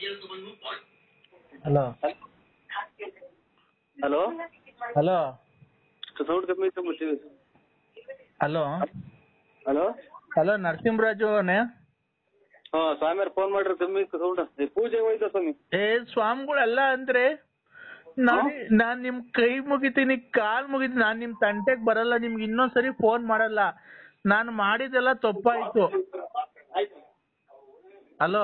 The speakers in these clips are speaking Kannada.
ಹಲೋ ಹಲೋ ಹಲೋ ಸೌಂಡ್ ಕಮ್ಮಿ ಇತ್ತು ಮತ್ತೆ ಹಲೋ ಹಲೋ ಹಲೋ ನರಸಿಂಹರಾಜು ಅವನೇ ಹಾ ಸ್ವಾಮಿಯವ್ರು ಫೋನ್ ಮಾಡ್ರಿ ಕಮ್ಮಿ ಇತ್ತು ಸೌಂಡ್ ಪೂಜೆ ಹೋಯ್ತಾ ಸ್ವಾಮಿ ಏ ಸ್ವಾಮಿಗಳೆಲ್ಲ ಅಂದ್ರೆ ನಾನ್ ನಾನ್ ನಿಮ್ ಕೈ ಮುಗಿತೀನಿ ಕಾಲ್ ಮುಗಿತೀನಿ ನಾನ್ ನಿಮ್ ತಂಟೆಗ್ ಬರಲ್ಲ ನಿಮ್ಗೆ ಇನ್ನೊಂದ್ಸರಿ ಫೋನ್ ಮಾಡಲ್ಲ ನಾನು ಮಾಡಿದೆಲ್ಲ ತಪ್ಪಾಯ್ತು ಹಲೋ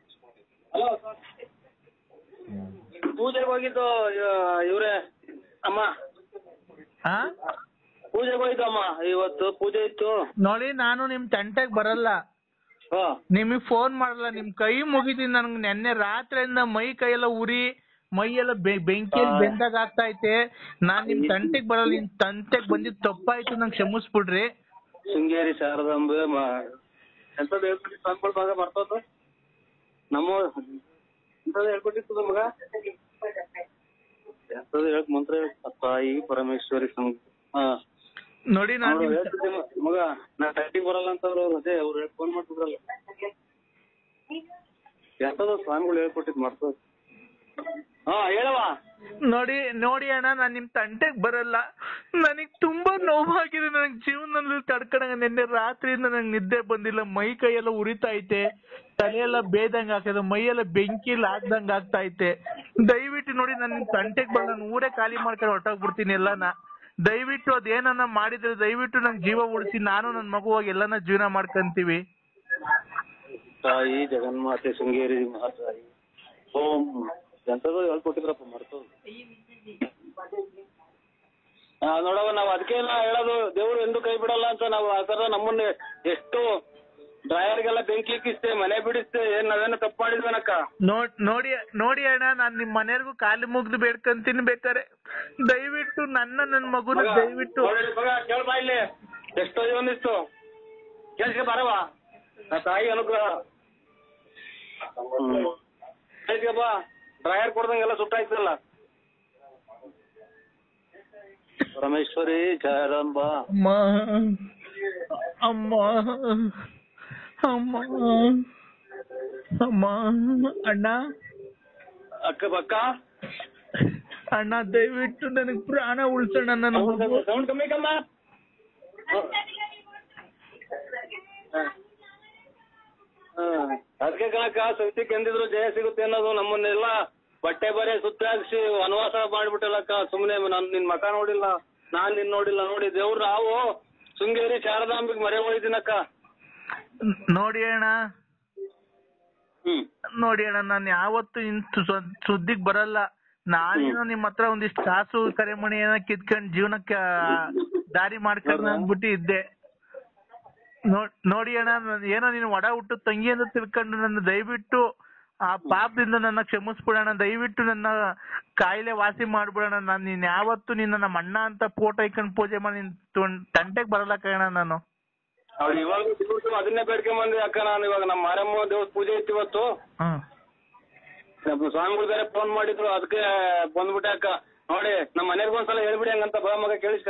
ಪೂಜೆಗೆ ಹೋಗಿದ್ದು ಇವ್ರೆ ಅಮ್ಮ ಹಾ ಪೂಜೆಗೆ ಹೋಯ್ತು ಅಮ್ಮ ಇವತ್ತು ಪೂಜೆ ಇತ್ತು ನೋಡಿ ನಾನು ನಿಮ್ ತಂಟೆಗ್ ಬರಲ್ಲ ಹಾ ನಿಮಗ್ ಫೋನ್ ಮಾಡಲ್ಲ ನಿಮ್ ಕೈ ಮುಗಿತೀನಿ ನನ್ಗೆ ನೆನ್ನೆ ರಾತ್ರಿಯಿಂದ ಮೈ ಕೈಯೆಲ್ಲ ಉರಿ ಮೈಯೆಲ್ಲ ಬೆ- ಬೆಂಕಿಯಲ್ಲಿ ಬೆಂದಾಗ ಆಗ್ತಾ ಐತೆ ನಾನ್ ನಿಮ್ ತಂಟೆಗ್ ಬರಲ್ಲ ನಿಮ್ ತಂಟೆಗ್ ಬಂದಿದ್ ತಪ್ಪಾಯ್ತು ನಂಗೆ ಕ್ಷಮಿಸ್ಬಿಡ್ರಿ ಶೃಂಗೇರಿ ಶಾರದಾಂಬೆ ಮ- ಎಂತದ್ದು ಹೇಳ್ಕೊಟ್ಟಿ ಸ್ವಾಮಿಗಳ ಭಾಗ ಬರ್ತದ ನಮ್ಮ ಎಂತದ್ದು ಹೇಳ್ಕೊಟ್ಟಿತ್ತು ನಮಗ ಎಂತದ್ದು ಹೇಳಕ್ ಮಂತ್ರ ಹೇಳ್- ತಾಯಿ ಪರಮೇಶ್ವರಿ ಸಂ- ಹಾ ನೋಡಿ ನಾನು ಅವ್ರು ಹೇಳ್ತಿದ್ದೆ ಮ- ಮಗ ನಾ ಟೈಟಿಗೆ ಬರಲ್ಲ ಅಂತವ್ರು ಅವ್ರು ಅದೇ ಅವ್ರು ಹೇಳ್- ಫೋನ್ ಮಾಡ್ತಿದ್ರಲ್ಲ ಎಂತದೋ ಸ್ವಾಮಿಗಳು ಹೇಳ್ಕೊಟ್ಟಿದ್ ಮರ್ತದ ಹಾ ಹೇಳವ ನೋಡಿ ನೋಡಿ ಅಣ್ಣ ನಾನ್ ನಿಮ್ ತಂಟೆಗ್ ಬರಲ್ಲ ನನಗ್ ತುಂಬಾ ನೋವಾಗಿದೆ ನನಗ್ ಜೀವನದಲ್ಲಿ ತಡ್ಕಣಂಗ ನಿನ್ನೆ ರಾತ್ರಿಯಿಂದ ನಂಗೆ ನಿದ್ದೆ ಬಂದಿಲ್ಲ ಮೈ ಕೈಯೆಲ್ಲ ಉರಿತಾ ಐತೆ ತಲೆಯೆಲ್ಲ ಬೇದಂಗ್ ಆಗ್ತದೆ ಮೈಯೆಲ್ಲ ಬೆಂಕಿಲ್ ಆಗ್ದಂಗ್ ಆಗ್ತಾ ಐತೆ ದಯವಿಟ್ಟು ನೋಡಿ ನಾನು ನಿಮ್ ತಂಟೆಗ್ ಬರಲ್ಲ ನಾನು ಊರೇ ಖಾಲಿ ಮಾಡ್ಕೊಂಡು ಹೊರಟೋಗ್ಬಿಡ್ತೀನಿ ಎಲ್ಲಾನ ದಯವಿಟ್ಟು ಅದೇನನ್ನ ಮಾಡಿದ್ರೆ ದಯವಿಟ್ಟು ನಂಗೆ ಜೀವ ಉಳಿಸಿ ನಾನು ನನ್ ಮಗುವಾಗಿ ಎಲ್ಲಾನ ಜೀವನ ಮಾಡ್ಕಂತೀವಿ ತಾಯಿ ಜಗನ್ಮಾತೆ ಶೃಂಗೇರಿ ಮಹಾತಾಯಿ ಓಂ ಎಂತದೋ ಹೇಳ್ಕೊಟ್ಟಿದ್ರಪ್ಪ ಮರ್ತದ ಹಾ ನೋಡವ ನಾವ್ ಅದಕ್ಕೆ ಹೇಳೋದು ದೇವ್ರು ಎಂದು ಕೈ ಬಿಡಲ್ಲ ಅಂತ ನಾವು ಆ ತರ ನಮ್ಮನ್ನ ಎಷ್ಟು ಡ್ರೈವರ್ಗೆಲ್ಲ ಬೆಂಕಿ ಇಕ್ಕಿಸ್ತೆ ಮನೆ ಬಿಡಿಸ್ತೆ ಏನ್ ನಾವೇನೋ ತಪ್ಪು ಮಾಡಿದ್ವನಕ್ಕ ನೋಡ್ ನೋಡಿ ನೋಡಿ ಅಣ್ಣ ನಾನ್ ನಿಮ್ ಮನೆಯವ್ರಿಗೂ ಕಾಲು ಮುಗ್ದು ಬೇಡ್ಕಂತೀನಿ ಬೇಕಾರೆ ದಯವಿಟ್ಟು ನನ್ನ ನನ್ ಮಗುನ ದಯವಿಟ್ಟು ಕೇಳ್ಬಾ ಇಲ್ಲಿ ಎಷ್ಟೋ ಒಂದಿತ್ತು ಕೇಳಿಸ್ಕೆ ಬರವ ನಾ ತಾಯಿ ಅನುಗ್ರಹ ಕೇಳಿಸ್ಕೆ ಬಾ ಡ್ರೈವರ್ ಕೊಡ್ದಂಗೆಲ್ಲ ಸುಟ್ಟಾಯ್ತಲ್ಲ ಪರಮೇಶ್ವರಿ ಜಯರಂಬ ಅಮ್ಮ ಅಮ್ಮ ಅಮ್ಮ ಅಮ್ಮ ಅಣ್ಣ ಅಕ್ಕ ಬಕ್ಕ ಅಣ್ಣ ದಯವಿಟ್ಟು ನನಗ್ ಪ್ರಾಣ ಉಳ್ಸೋಣ ನನ್ನ ಮಗು ಸೌಂಡ್ ಕಮ್ಮಿ ಕಮ್ಮ ಅದಕ್ಕೆ ಕಣಕ್ಕ ಸತ್ಯಕ್ಕೆ ಎಂದಿದ್ರು ಜಯ ಸಿಗುತ್ತೆ ಅನ್ನೋದು ನಮ್ಮನ್ನೆಲ್ಲ ಬಟ್ಟೆ ಬರೆ ಸುತ್ತಾಕ್ಸಿ ವನವಾಸ ಮಾಡ್ಬಿಟ್ಟಲ್ಲಕ್ಕ ಸುಮ್ನೆ ನಾನ್ ನಿನ್ ಮಕ ನೋಡಿಲ್ಲ ನಾನ್ ನಿನ್ ನೋಡಿಲ್ಲ ನೋಡಿ ದೇವ್ರು ನಾವು ಶೃಂಗೇರಿ ಶಾರದಾಂಬಿಗೆ ಮರೆ ಹೋಯ್ತೀನಕ್ಕ ನೋಡಿ ಅಣ್ಣ ಹ್ಮ್ ನೋಡಿ ಅಣ್ಣ ನಾನು ಯಾವತ್ತು ಇಂತ ಸುದ್ದಿಗ್ ಬರಲ್ಲ ನಾನೇನೋ ನಿಮ್ ಹತ್ರ ಒಂದಿಷ್ಟು ಕಾಸು ಕರೆಮಣಿ ಏನೋ ಕಿತ್ಕೊಂಡ್ ಜೀವನಕ್ಕೆ ದಾರಿ ಮಾಡ್ಕೊಂಡು ಅಂದ್ಬಿಟ್ಟು ಇದ್ದೆ ನೋಡ್- ನೋಡಿ ಅಣ್ಣ ನಾನ್ ಏನೋ ನೀನು ಒಡ ಹುಟ್ಟು ತಂಗಿ ಅಂತ ತಿಳ್ಕೊಂಡು ನನ್ನ ದಯವಿಟ್ಟು ಆ ಪಾಪದಿಂದ ನನ್ನ ಕ್ಷಮಿಸ್ಬಿಡೋಣ ದಯವಿಟ್ಟು ನನ್ನ ಕಾಯಿಲೆ ವಾಸಿ ಮಾಡ್ಬಿಡೋಣ ನಾನು ನೀನ್ ಯಾವತ್ತು ನಿನ್ನ ನಮ್ಮ ಅಣ್ಣ ಅಂತ ಫೋಟೋ ಇಟ್ಕೊಂಡು ಪೂಜೆ ಮಾಡಿ ನಿನ್ ತೊಂಡ್- ತಂಟೆಗ್ ಬರಲ್ಲ ಕಣ ನಾನು ಅವ್ರು ಇವಾಗ ದೇವ್ರು ಅದನ್ನೇ ಬೇಡ್ಕೊಂಡ್ ಬಂದ್ವಿ ಅಕ್ಕ ನಾನು ಇವಾಗ ನಮ್ಮ ಮಾರಮ್ಮ ದೇವ್ರ ಪೂಜೆ ಇತ್ತು ಇವತ್ತು ಹ್ಮ್ ನಮ್ಮ ಸ್ವಾಮಿಗಳು ಬೇರೆ ಫೋನ್ ಮಾಡಿದ್ರು ಅದಕ್ಕೆ ಬಂದ್ಬಿಟ್ಟೆ ಅಕ್ಕ ನೋಡಿ ನಮ್ಮ ಮನೆಗೆ ಒಂದ್ಸಲ ಹೇಳ್ಬಿಡಿ ಹಂಗಂತ ಬಾ ಮಗ ಕೇಳಿಸ್ಕ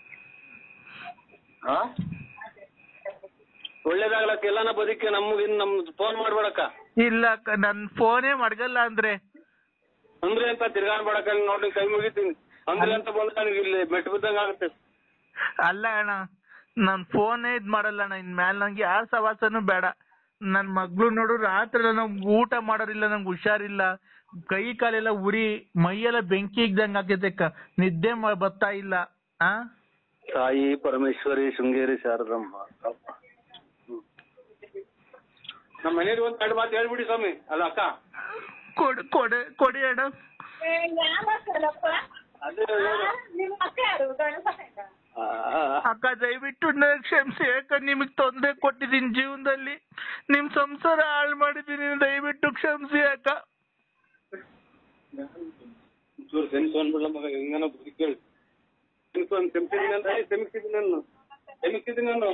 ಹಾ ಒಳ್ಳೇದಾಗ್ಲಕ್ಕ ಎಲ್ಲಾನ ಬದುಕಿ ನಮ್ಗೆ ಇನ್ ನಮ್ ಫೋನ್ ಮಾಡ್ಬೇಡಕ್ಕ ಇಲ್ಲ ಅಕ್ಕ ನನ್ ಫೋನೇ ಮಡ್ಗಲ್ಲ ಅಂದ್ರೆ ಅಂದ್ರೆ ಅಂತ ತಿರ್ಗಾಡ್ಬೇಡಕ್ಕ ನೀನ್ ನೋಡಿ ಕೈ ಮುಗಿತೀನಿ ಅಂದ್ರೆ ಅಂತ ಬಂದ್ರೆ ನನಗೆ ಇಲ್ಲಿ ಮೆಟ್ಟು ಬಿದ್ದಂಗ ಆಗುತ್ತೆ ಅಲ್ಲ ಅಣ್ಣ ನಾನ್ ಫೋನೇ ಇದ್ ಮಾಡಲ್ಲ ಅಣ್ಣ ಇನ್ ಮ್ಯಾಲ್ ನಂಗೆ ಯಾರ್ ಸವಾಸನು ಬೇಡ ನನ್ ಮಗ್ಳು ನೋಡು ರಾತ್ರಿ ನಂಗ್ ಊಟ ಮಾಡೋರಿಲ್ಲ ನಂಗ್ ಹುಷಾರಿಲ್ಲ ಕೈ ಕಾಲೆಲ್ಲ ಉರಿ ಮೈಯೆಲ್ಲ ಬೆಂಕಿ ಇದ್ದಂಗ್ ಆಗೈತೆ ಅಕ್ಕ ನಿದ್ದೆ ಮಾ- ಬರ್ತಾ ಇಲ್ಲ ಆ ತಾಯಿ ಪರಮೇಶ್ವರಿ ಶೃಂಗೇರಿ ಶಾರದಮ್ಮ ನಮ್ಮ ಮನೆಯವ್ರಿಗೆ ಒಂದ್ ಎರಡು ಮಾತು ಹೇಳ್ಬಿಡಿ ಸ್ವಾಮಿ ಅಲ್ಲ ಅಕ್ಕ ಕೊಡ್ ಕೊಡೆ ಕೊಡಿ ಅಣ್ಣ ಅದೇ ಹೇಳು. ನಿಮ್ಮ ಅಕ್ಕ ಯಾರು ಗಣಪತ ಆ, ಆ, ಆ. ಅಕ್ಕ ದಯವಿಟ್ಟು ನನಗೆ ಕ್ಷಮಿಸಿ ಯಾಕಂದ್ರೆ ನಿಮಗ್ ತೊಂದರೆ ಕೊಟ್ಟಿದ್ದೀನಿ ಜೀವನದಲ್ಲಿ ನಿಮ್ ಸಂಸಾರ ಹಾಳು ಮಾಡಿದ್ದೀನಿ ದಯವಿಟ್ಟು ಕ್ಷಮಿಸಿ ಅಕ್ಕ ಚೂರು ಸೆನ್ಸ್ ಅಂದ್ಬಿಡ್ಲ ಮಗ ಹೆಂಗನ ಬದುಕಿ ಕೇಳಿ ಸೆನ್ಸ್ ಒಂದ್ ಕ್ಷಮಿಸಿದ್ದೀನಿ ಅಂತ ಹೇಳಿ ಕ್ಷಮಿಸಿದ್ದೀನಿ ನಾನು ಕ್ಷಮಿಸಿದ್ದೀನಿ ನಾನು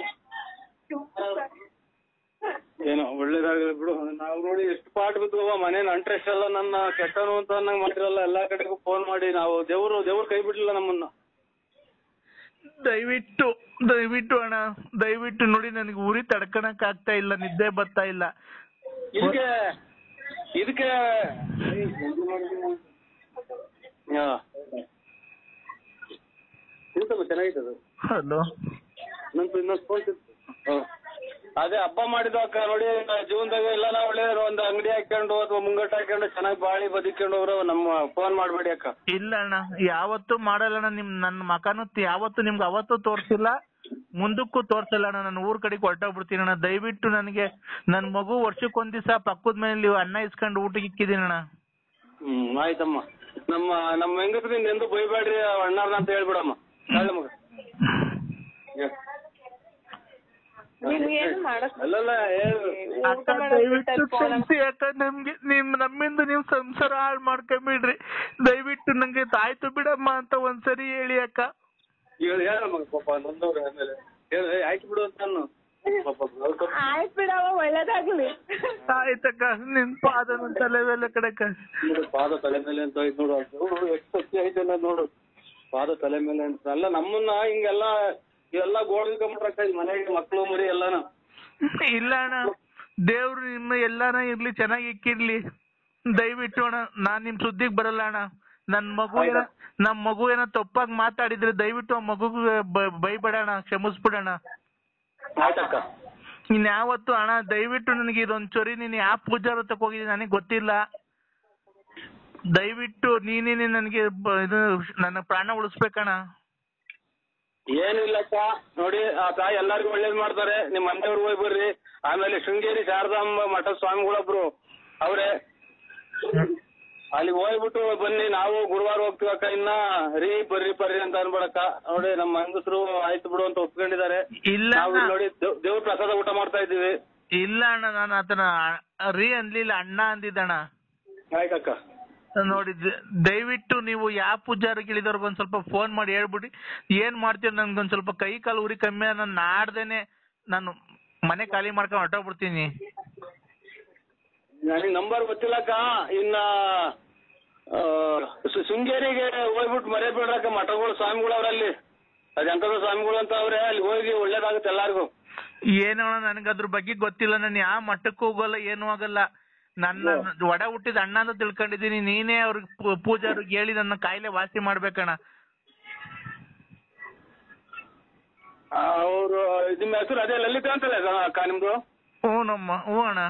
ಏನೋ ಒಳ್ಳೇದಾಗಲಿ ಬಿಡು ನಾವು ನೋಡಿ ಎಷ್ಟು ಪಾಠ ಬಿದ್ದುವ ಮನೆ ಇಂಟ್ರೆಸ್ಟ್ ಎಲ್ಲ ನನ್ನ ಕೆಟ್ಟನು ಅಂತ ಅನ್ನಂಗ್ ಮಾಡಿರಲ್ಲ ಎಲ್ಲಾ ಕಡೆಗೂ ಫೋನ್ ಮಾಡಿ ನಾವು ದೇವ್ರು ದೇವ್ರು ಕೈ ಬಿಡ್ಲಿಲ್ಲ ನಮ್ಮನ್ನ ದಯವಿಟ್ಟು ದಯವಿಟ್ಟು ಅಣ್ಣ ದಯವಿಟ್ಟು ನೋಡಿ ನನಗೆ ಉರಿ ತಡ್ಕಣಕ್ ಆಗ್ತಾ ಇಲ್ಲ ನಿದ್ದೆ ಬರ್ತಾ ಇಲ್ಲ ಇದಕ್ಕೆ ಇದಕ್ಕೆ ಹಾ ತಿಳ್ತಮ್ಮ ಚೆನ್ನಾಗಿದೆ ಅದು ಹಲೋ ನಂದು ಇನ್ನೊಂದು ಫೋನ್ ಅದೇ ಹಬ್ಬ ಮಾಡಿದ್ವು ಅಕ್ಕ ನೋಡಿ ಜೀವನದಾಗ ಎಲ್ಲ ನಾವು ಒಳ್ಳೆ ಒಂದು ಅಂಗಡಿ ಹಾಕೊಂಡು ಅಥವಾ ಮುಂಗಟ್ಟು ಹಾಕೊಂಡು ಚೆನ್ನಾಗಿ ಬಾಳಿ ಬದುಕೊಂಡು ಹೋಗ್ರು ನಮ್ಮ ಫೋನ್ ಮಾಡಬೇಡಿ ಅಕ್ಕ ಇಲ್ಲ ಅಣ್ಣ ಯಾವತ್ತೂ ಮಾಡಲ್ಲ ಅಣ್ಣ ನಿಮ್ ನನ್ನ ಮಕನು ಯಾವತ್ತೂ ನಿಮ್ಗೆ ಅವತ್ತೂ ತೋರ್ಸಿಲ್ಲ ಮುಂದಕ್ಕೂ ತೋರ್ಸಲ್ಲ ಅಣ್ಣ ನಾನು ಊರ್ ಕಡೆಗೆ ಹೊರಟೋಗ್ಬಿಡ್ತೀನಿ ಅಣ್ಣ ದಯವಿಟ್ಟು ನನಗೆ ನನ್ ಮಗು ವರ್ಷಕ್ಕೊಂದ್ ದಿವಸ ಪಕ್ಕದ ಮನೇಲಿ ಅನ್ನ ಇಸ್ಕೊಂಡು ಊಟಕ್ಕೆ ಇಕ್ಕಿದೀನಿ ಅಣ್ಣ ಹ್ಮ್ ಆಯ್ತಮ್ಮ ನಮ್ಮ ನಮ್ಮ ಹೆಂಗಸರಿಂದ ಎಂದು ಬೈಬೇಡ್ರಿ ಅಣ್ಣಾರ್ನ ಅಂತ ಹೇಳ್ಬಿಡಮ್ಮ ಹೇಳ ಮಗ ನಿಮ್ಗೇನು ಮಾಡಕ್ ಅಲ್ಲಲ್ಲ ಹೇಳು ಊಟ ಅಕ್ಕ ಮಾಡೋದ್ ದಯವಿಟ್ಟು ಬಿಟ್ಟಲ್ಲಿ phone ಕ್ಷಮಿಸಿ ಅಕ್ಕ ನಮ್ಗೆ ನಿಮ್ ನಮ್ಮಿಂದ ನೀವ್ ಸಂಸಾರ ಹಾಳು ಮಾಡ್ಕೊಂಬಿಡ್ರಿ ದಯವಿಟ್ಟು ನಂಗೆ ತಾಯ್ತು ಬಿಡಮ್ಮ ಅಂತ ಒಂದ್ಸರಿ ಹೇಳಿ ಅಕ್ಕ ಹೇಳು ಹೇಳಮ್ಮ ಪಾಪ ನೊಂದವ್ರೆ ಆಮೇಲೆ ಹೇಳು ಏ, ಆಯ್ತು ಬಿಡು ಅಂತ ಅನ್ನು ಪಾಪ ಅವ್ರ್ ಸ್ವಲ್ಪ ಆಯ್ತ್ ಬಿಡವ ಒಳ್ಳೇದಾಗ್ಲಿ ಆಯ್ತಕ್ಕ ನಿನ್ ಪಾದನ ತಲೆ ಮೇಲೆ ಕಡೆಕ ನೋಡು, ಪಾದ ತಲೆ ಮೇಲೆ ಅಂತ ಹೋಯ್ತು ನೋಡು ಅದು ನೋಡು ಎಷ್ಟು ಸತ್ಯ ಐತಲ್ಲ ನೋಡು ಪಾದ ತಲೆ ಮೇಲೆ ಅಂತ ಅಲ್ಲ ನಮ್ಮನ್ನ ಹಿಂಗೆಲ್ಲ ಇವೆಲ್ಲ ಗೋಳ್ಕೊಂಬಿಟ್ರಕ್ಕ ಈ ಮನೆಗೆ ಮಕ್ಳು ಮರಿ ಎಲ್ಲಾನ ಇಲ್ಲ ಅಣ್ಣ ದೇವ್ರು ನಿಮ್ಮ ಎಲ್ಲಾನ ಇರ್ಲಿ ಚೆನ್ನಾಗಿ ಇಕ್ಕಿರ್ಲಿ ದಯವಿಟ್ಟು ಅಣ್ಣ ನಾನ್ ನಿಮ್ ಸುದ್ದಿಗ್ ಬರಲ್ಲ ಅಣ್ಣ ನನ್ ಮಗು ಏನ ನಮ್ ಮಗು ಏನೋ ತಪ್ಪಾಗಿ ಮಾತಾಡಿದ್ರೆ ದಯವಿಟ್ಟು ಆ ಮಗುಗೆ ಬ- ಬೈಬೇಡಣ ಕ್ಷಮಿಸ್ಬಿಡಣ ಆಯ್ತಕ್ಕ ಇನ್ಯಾವತ್ತು ಅಣ್ಣ ದಯವಿಟ್ಟು ನನಗೆ ಇದೊಂದ್ ಚೊರಿ ನೀನ್ ಯಾವ ಪೂಜಾರ ತಕ ಹೋಗಿದ್ದೀನಿ ನನಗೆ ಗೊತ್ತಿಲ್ಲ ದಯವಿಟ್ಟು ನೀನೇನೆ ನನಗೆ ಬ- ಇದು ನನ್ನ ಪ್ರಾಣ ಉಳಿಸ್ಬೇಕಣ್ಣ ಏನಿಲ್ಲಕ್ಕ ನೋಡಿ ಆ ತಾಯಿ ಎಲ್ಲಾರ್ಗು ಒಳ್ಳೇದ್ ಮಾಡ್ತಾರೆ ನಿಮ್ ಮನೆಯವ್ರು ಹೋಗಿ ಬರ್ರಿ ಆಮೇಲೆ ಶೃಂಗೇರಿ ಶಾರದಾಂಬ ಮಠ ಸ್ವಾಮಿಗಳೊಬ್ರು ಅವ್ರೆ ಅಲ್ಲಿಗೆ ಹೋಗ್ಬಿಟ್ಟು ಬನ್ನಿ ನಾವು ಗುರುವಾರ ಹೋಗ್ತೀವಕ್ಕ ಇನ್ನ ರೀ ಬರ್ರಿ ಬರ್ರಿ ಅಂತ ಅನ್ಬೇಡಕ್ಕ ನೋಡಿ ನಮ್ಮ ಹೆಂಗಸರು ಆಯ್ತು ಬಿಡು ಅಂತ ಒಪ್ಕೊಂಡಿದ್ದಾರೆ ಇಲ್ಲ ನಾವು ಅಣ್ಣ. ಇಲ್ಲಿ ನೋಡಿ ದೇವ್- ದೇವ್ರ ಪ್ರಸಾದ ಊಟ ಮಾಡ್ತಾ ಇದ್ದೀವಿ ಇಲ್ಲ ಅಣ್ಣ ನಾನು ಆತನ ರೀ ಅನ್ಲಿಲ್ಲ ಅಣ್ಣ ಅಂದಿದ್ದಣ್ಣ ಆಯ್ತಕ್ಕ ನೋಡಿ ದ- ದಯವಿಟ್ಟು ನೀವು ಯಾವ ಪೂಜಾರಿಗೆ ಇಳಿದವ್ರಿಗೆ ಒಂದ್ ಸ್ವಲ್ಪ ಫೋನ್ ಮಾಡಿ ಹೇಳ್ಬಿಡಿ ಏನ್ ಮಾಡ್ತೀರ ನನ್ಗೊಂದ್ ಸ್ವಲ್ಪ ಕೈ ಕಾಲು ಉರಿ ಕಮ್ಮಿ ನಾನು ನಾಡ್ದೇನೆ ನಾನು ಮನೆ ಖಾಲಿ ಮಾಡ್ಕೊಂಡು ಹೊರಟೋಗ್ಬಿಡ್ತೀನಿ ನನಗೆ ನಂಬರ್ ಗೊತ್ತಿಲ್ಲಕ್ಕ ಇನ್ನ ಆ, ಶೃ- ಶೃಂಗೇರಿಗೆ ಹೋಗ್ಬಿಟ್ಟು ಮರೆಯಬೇಡ್ರಕ್ಕ ಮಠಗಳು ಸ್ವಾಮಿಗಳು ಅವರಲ್ಲಿ ಅದಂಕದ ಸ್ವಾಮಿಗಳು ಅಂತ ಅವ್ರೆ ಅಲ್ಲಿ ಹೋಗಿ ಒಳ್ಳೇದಾಗುತ್ತೆ ಎಲ್ಲಾರ್ಗು ಏನೋ ನನಗೆ ಅದ್ರ ಬಗ್ಗೆ ಗೊತ್ತಿಲ್ಲ ನಾನು ಯಾವ ಮಟ್ಟಕ್ಕೂ ಹೋಗಲ್ಲ ಏನೂ ಆಗಲ್ಲ ನನ್ನ ಒಡ ಹುಟ್ಟಿದ ಅಣ್ಣ ಅಂತ ತಿಳ್ಕೊಂಡಿದೀನಿ ನೀನೇ ಅವ್ರಿಗೆ ಪೂ- ಪೂಜಾರಿಗೆ ಹೇಳಿ ನನ್ನ ಕಾಯಿಲೆ ವಾಸಿ ಮಾಡ್ಬೇಕಣ್ಣ ಅವರು ನಿಮ್ಮ ಹೆಸರು ಅದೇ ಲಲಿತಾ ಅಂತಲ್ಲ ಅಕ್ಕ ನಿಮ್ದು ಹ್ಞೂ ನಮ್ಮ ಹ್ಞೂ ಅಣ್ಣ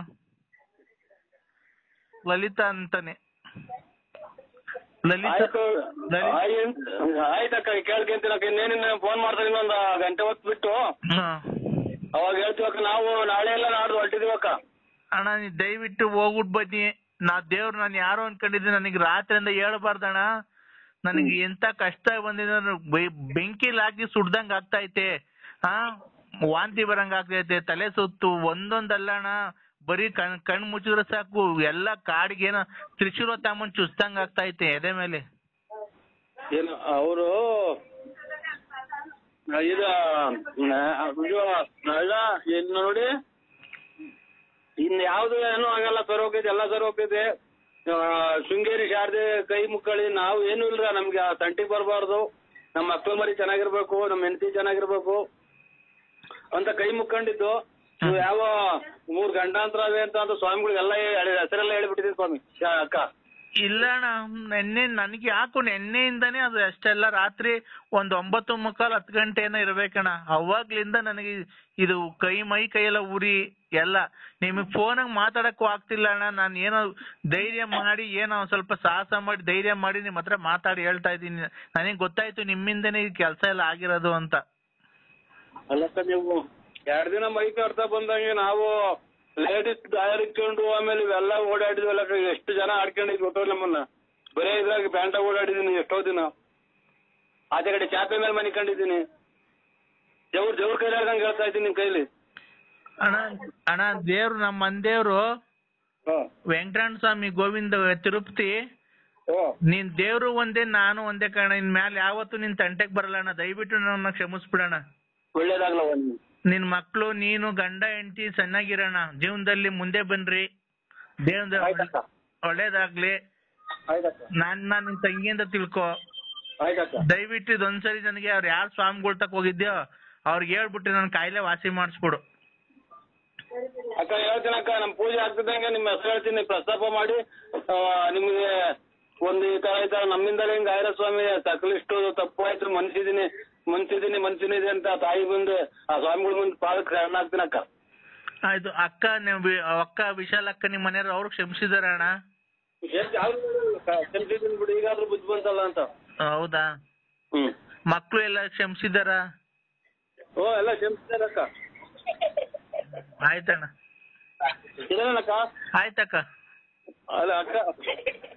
ಲಲಿತಾ ಅಂತಾನೆ ಲಲಿತಾ ಆಯ್ತು ಲಲಿತಾ ಆಯ್ತ್- ಆಯ್ತಕ್ಕ ಕೇಳ್ಕೊಂತೀನಕ್ಕ ಇನ್ನೇನಿನ್ನ ಫೋನ್ ಮಾಡ್ತಾರೆ ಇನ್ನೊಂದು ಗಂಟೆ ಹೊತ್ತು ಬಿಟ್ಟು ಹಾ ಅವಾಗ ಹೇಳ್ತೀವಕ್ಕ ನಾವು ನಾಳೆ ಎಲ್ಲ ನಾಡ್ದು ಹೊರಟಿದೀವಕ್ಕ ಅಣ್ಣ ನೀ ದಯವಿಟ್ಟು ಹೋಗ್ಬಿಟ್ ಬನ್ನಿ ನಾ ದೇವ್ರು ನಾನು ಯಾರು ಅನ್ಕೊಂಡಿದ್ದೀನಿ ನನಗೆ ರಾತ್ರಿಯಿಂದ ಹೇಳ್ಬಾರ್ದಣ್ಣ ನನಗೆ ಎಂತ ಕಷ್ಟ ಬಂದಿದೆ ಅಂದ್ರೆ ಬೆ- ಬೆಂಕಿಲ್ ಹಾಕಿ ಸುಡ್ದಂಗ್ ಆಗ್ತೈತೆ ಹಾ ವಾಂತಿ ಬರಂಗ್ ಆಗ್ತೈತೆ ತಲೆ ಸುತ್ತು ಒಂದೊಂದಲ್ಲ ಅಣ್ಣ ಬರೀ ಕಣ್ ಕಣ್ ಮುಚ್ಚಿದ್ರೆ ಸಾಕು ಎಲ್ಲ ಕಾಡಿಗೆ ಏನೋ ತ್ರಿಶೂಲ ತಗೊಂಡ್ ಚುಚ್ದಂಗ್ ಆಗ್ತೈತೆ ಎದೆ ಮೇಲೆ ಏನು ಅವರು ಇದು ನ- ಇದು ಅಲ್ಲ ಇನ್ನು ನೋಡಿ ಇನ್ ಯಾವ್ದು ಏನೂ ಆಗಲ್ಲ ಸರ್ ಹೋಗಿದೆ ಎಲ್ಲ ಸರ್ ಹೋಗಿದೆ ಶೃಂಗೇರಿ ಶಾರದೆ ಕೈ ಮುಕ್ಕಳಿ ನಾವು ಏನು ಇಲ್ರ ನಮ್ಗೆ ಆ ತಂಟಿಗೆ ಬರಬಾರ್ದು ನಮ್ಮ ಮಕ್ಕಳು ಮರಿ ಚೆನ್ನಾಗಿರ್ಬೇಕು ನಮ್ಮ ಹೆಂಡತಿ ಚೆನ್ನಾಗಿರ್ಬೇಕು ಅಂತ ಕೈ ಮುಕ್ಕೊಂಡಿದ್ದು ನೀವು ಯಾವ ಮೂರ್ ಗಂಡಾಂತರ ಅವೆ ಅಂತ ಅಂತ ಸ್ವಾಮಿಗಳಿಗೆಲ್ಲ ಹೇಳಿ- ಹೆಸರೆಲ್ಲ ಹೇಳ್ಬಿಟ್ಟಿದ್ದೀನಿ ಸ್ವಾಮಿ ಯಾ- ಅಕ್ಕ ಇಲ್ಲ ಅಣ್ಣ ನೆನ್ನೆ ನನಗೆ ಯಾಕೋ ನೆನ್ನೆಯಿಂದಾನೇ ಅದು ಅಷ್ಟೆಲ್ಲ ರಾತ್ರಿ ಒಂದ್ ಒಂಬತ್ತು ಮುಕ್ಕಾಲ್ ಹತ್ತು ಗಂಟೆ ಏನೋ ಇರ್ಬೇಕಣ್ಣ ಅವಾಗ್ಲಿಂದ ನನಗೆ ಇದು ಕೈ ಮೈ ಕೈಯೆಲ್ಲ ಉರಿ ಎಲ್ಲ ನಿಮಗೆ ಫೋನಾಗ ಮಾತಾಡಕ್ಕೂ ಆಗ್ತಿಲ್ಲ ಅಣ್ಣ ನಾನು ಏನೋ ಧೈರ್ಯ ಮಾಡಿ ಏನೋ ಒಂದ್ ಸ್ವಲ್ಪ ಸಾಹಸ ಮಾಡಿ ಧೈರ್ಯ ಮಾಡಿ ನಿಮ್ಮ ಹತ್ರ ಮಾತಾಡಿ ಹೇಳ್ತಾ ಇದ್ದೀನಿ ನನಗೆ ಗೊತ್ತಾಯ್ತು ನಿಮ್ಮಿಂದನೇ ಈ ಕೆಲಸ ಎಲ್ಲ ಆಗಿರೋದು ಅಂತ ಅಲ್ಲಕ್ಕ ನೀವು ಎರಡ್ ದಿನ ಮೈ ಕಟ್ತಾ ಬಂದಂಗೆ ನಾವು ಲೇಡೀಸ್ ದಾಯರ್ ಇಟ್ಕೊಂಡು ಆಮೇಲೆ ಇವೆಲ್ಲ ಓಡಾಡಿದ್ವಲ್ಲ ಎಷ್ಟು ಜನ ಆಡ್ಕೊಂಡಿದ್ ಗೊತ್ತೋ ನಮ್ಮನ್ನ ಬರೇ ಇದ್ರಾಗ ಪ್ಯಾಂಟ ಓಡಾಡಿದೀನಿ ಎಷ್ಟೋ ದಿನ ಆಚೆ ಕಡೆ ಚಾಪೆ ಮೇಲೆ ಮನೆ ಕಂಡಿದ್ದೀನಿ ಜವ್ರ ಜವ್ರ ಕೈಲಿ ಹೇಳ್ದಂಗೆ ಹೇಳ್ತಾ ಇದ್ದೀನಿ ನಿಮ್ ಕೈಲಿ ಅಣ್ಣ ಅಣ್ಣ ದೇವ್ರು ನಮ್ಮ ಮಂದೇವ್ರು ವೆಂಕಟರಮಣ ಸ್ವಾಮಿ ಗೋವಿಂದ ತಿರುಪತಿ ನೀನ್ ದೇವ್ರು ಒಂದೇ ನಾನು ಒಂದೇ ಕಾರಣ ಇನ್ ಮ್ಯಾಲ ಯಾವತ್ತು ನಿನ್ ತಂಟೆಗ್ ಬರಲ್ಲ ಅಣ್ಣ ದಯವಿಟ್ಟು ನನ್ನ ಕ್ಷಮಿಸ್ಬಿಡಣ ಒಳ್ಳೇದಾಗ್ಲ ಒಂದು ನಿನ್ ಮಕ್ಳು ನೀನು ಗಂಡ ಹೆಂಡತಿ ಚೆನ್ನಾಗಿರೋಣ ಜೀವನದಲ್ಲಿ ಮುಂದೆ ಬನ್ರಿ ದೇವ್ರ ಆಯ್ತಕ್ಕ ಒಳ್ಳೇದಾಗ್ಲಿ ಆಯ್ತಕ್ಕ ನಾನ್ ನಾನ್ ನಿನ್ ತಂಗಿ ಅಂತ ತಿಳ್ಕೊ ಆಯ್ತಕ್ಕ ದಯವಿಟ್ಟು ಇದೊಂದ್ಸರಿ ನನಗೆ ಅವ್ರು ಯಾರು ಸ್ವಾಮಿಗಳ ತಕ ಹೋಗಿದ್ಯೋ ಅವ್ರಿಗೆ ಹೇಳ್ಬಿಟ್ಟು ನನ್ ಕಾಯಿಲೆ ವಾಸಿ ಮಾಡಿಸ್ಬಿಡು ಅಕ್ಕ ಹೇಳ್ತೀನಿ ಅಕ್ಕ ನಮ್ ಪೂಜೆ ಆಗ್ತಿದ್ದಂಗೆ ನಿಮ್ಮ ಹೆಸರು ಹೇಳ್ತೀನಿ ಪ್ರಸ್ತಾಪ ಮಾಡಿ ಆ, ನಿಮ್ಗೆ ಒಂದು ಈ ತರ ಈ ತರ ನಮ್ಮಿಂದಲೇ ಹಿಂಗ್ ಆಯ್ರ ಸ್ವಾಮಿ ತಕ್ಲಿಷ್ಟು ತಪ್ಪು ಆಯ್ತು ಮನ್ಸಿದೀನಿ ಮನ್ಸಿದೀನಿ ಮನ್ಸಿನಿದೆ ಅಂತ ತಾಯಿ ಮುಂದೆ ಆ ಸ್ವಾಮಿಗಳ ಮುಂದೆ ಪಾದಕ್ಕೆ ಶರಣಾಗ್ತೀನಿ ಅಕ್ಕ ಆಯ್ತು ಅಕ್ಕ ನೀವು ವಿ- ಅಕ್ಕ ವಿಶಾಲ್ ಅಕ್ಕ ನಿಮ್ಮ ಮನೆಯವ್ರು ಅವ್ರು ಕ್ಷಮಿಸಿದಾರ ಅಣ್ಣ ಕ್ಷಮಿಸಿದೀನಿ ಬಿಡಿ ಈಗಾದ್ರೂ ಬುದ್ಧಿ ಬಂತಲ್ಲ ಅಂತ ಹೌದಾ ಹ್ಮ್ ಮಕ್ಳು ಎಲ್ಲ ಕ್ಷಮಿಸಿದಾರ ಓ ಎಲ್ಲ ಕ್ಷಮಿಸಿದಾರೆ ಅಕ್ಕ ಆಯ್ತಣ್ಣ ಇದೇನಕ್ಕ ಆಯ್ತಕ್ಕ ಅಲ್ಲ ಅಕ್ಕ